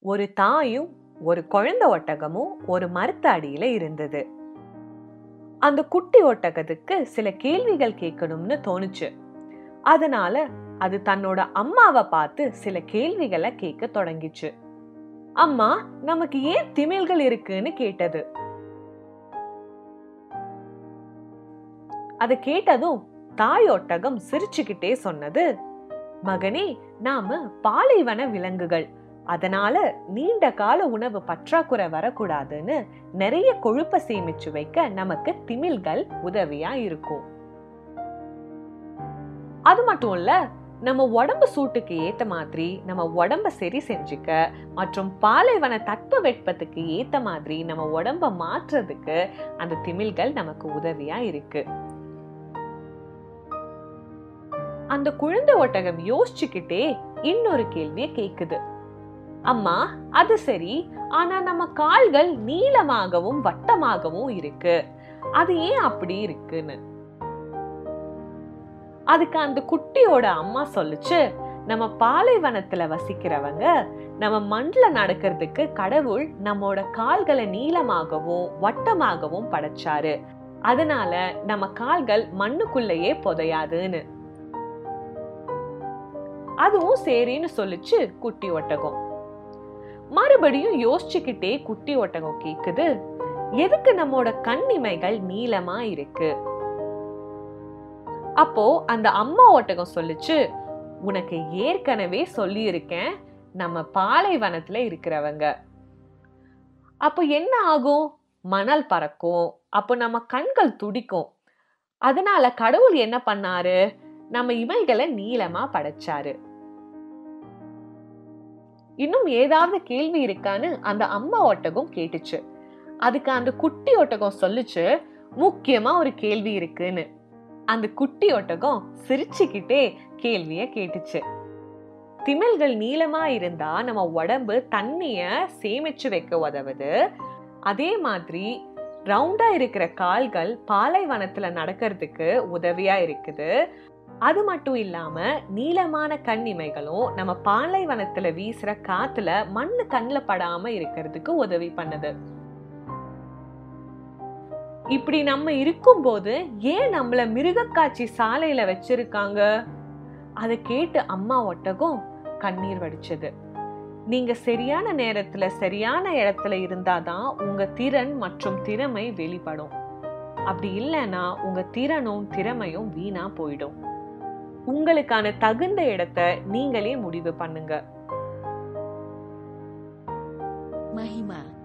ஒரு தாயும் ஒரு குழந்தை ஒட்டகமும் ஒரு மரத்து அடியில இருந்தது அந்த குட்டி ஒட்டகத்துக்கு சில கேள்விகள் கேட்கணும்னு தோணுச்சு அதனால அது தன்னோட அம்மாவை பார்த்து சில கேள்விகளை கேட்க தொடங்கிச்சு அம்மா நமக்கு ஏன் திமில்கள் இருக்குன்னு கேட்டது அதை கேட்டதும் தாய் ஒட்டகம் சிரிச்சுக்கிட்டே சொன்னது மகனே நாம பாலைவன விலங்குகள் அதனால நீண்ட கால உணவு பற்றாக்குறை வரக்கூடாதுன்னு நிறைய கொழுப்பை சேமிச்சு வைக்க நமக்கு திமில்கள் உதவியா இருக்கும் அது மட்டும் இல்ல நம்ம உடம்பு சூட்டுக்கு ஏத்த மாதிரி நம்ம உடம்ப சரி செஞ்சுக்க மற்றும் பாலைவன தட்ப வெப்பத்துக்கு ஏத்த மாதிரி நம்ம உடம்ப மாற்றுறதுக்கு அந்த திமில்கள் நமக்கு உதவியா இருக்கு அந்த குழந்தை ஒட்டகம் யோசிச்சுக்கிட்டே இன்னொரு கேள்விய கேக்குது அம்மா அது சரி ஆனா நம்ம கால்கள் நீளமாகவும் வட்டமாகவும் இருக்கு அது ஏன் அப்படி இருக்குன்னு அதுக்கு அந்த குட்டியோட அம்மா சொல்லுச்சு நம்ம பாலைவனத்துல வசிக்கிறவங்க நம்ம மண்ல நடக்கிறதுக்கு கடவுள் நம்மோட கால்களை நீளமாகவும் வட்டமாகவும் படைச்சாரு அதனால நம்ம கால்கள் மண்ணுக்குள்ளேயே புதையாதுன்னு அதுவும் சரின்னு சொல்லுச்சு குட்டி ஒட்டகம் மறுபடியும் யோசிச்சுக்கிட்டே குட்டி ஒட்டகம் கேக்குது எதுக்கு நம்மோட கண்ணிமைகள் நீளமா இருக்கு அப்போ அந்த அம்மா ஒட்டகம் சொல்லுச்சு உனக்கு ஏற்கனவே சொல்லி இருக்கேன் நம்ம பாலைவனத்துல இருக்கிறவங்க அப்போ என்ன ஆகும் மணல் பறக்கும் அப்போ நம்ம கண்கள் துடிக்கும் அதனால கடவுள் என்ன பண்ணாரு நம்ம இமைகளை நீளமா படைச்சாரு இன்னும் ஏதாவது கேள்வி இருக்கான்னு அந்த அம்மா ஒட்டகம் கேட்டுச்சு அதுக்கு அந்த குட்டி ஒட்டகம் சொல்லுச்சு முக்கியமா ஒரு கேள்வி இருக்குன்னு அந்த குட்டி ஒட்டகம் சிரிச்சுக்கிட்டே கேள்விய கேட்டுச்சு திமில்கள் நீளமா இருந்தா நம்ம உடம்பு தண்ணிய சேமிச்சு வைக்க உதவுது அதே மாதிரி ரவுண்டா இருக்கிற கால்கள் பாலைவனத்துல நடக்கிறதுக்கு உதவியா இருக்குது அது மட்டும் இல்லாம நீளமான கண்ணிமைகளும் நம்ம பாலைவனத்துல வீசுற காத்துல மண்ணு கண்ணுல படாம இருக்கிறதுக்கு உதவி பண்ணுது இப்படி நம்ம இருக்கும்போது ஏன் நம்மள மிருகக்காட்சி சாலையில வச்சிருக்காங்க அதை கேட்டு அம்மா ஒட்டகம் கண்ணீர் வடிச்சது நீங்க சரியான நேரத்துல சரியான இடத்துல இருந்தாதான் உங்க திறன் மற்றும் திறமை வெளிப்படும் அப்படி இல்லைன்னா உங்க திறனும் திறமையும் வீணா போயிடும் உங்களுக்கான தகுந்த இடத்தை நீங்களே முடிவு பண்ணுங்க Mahima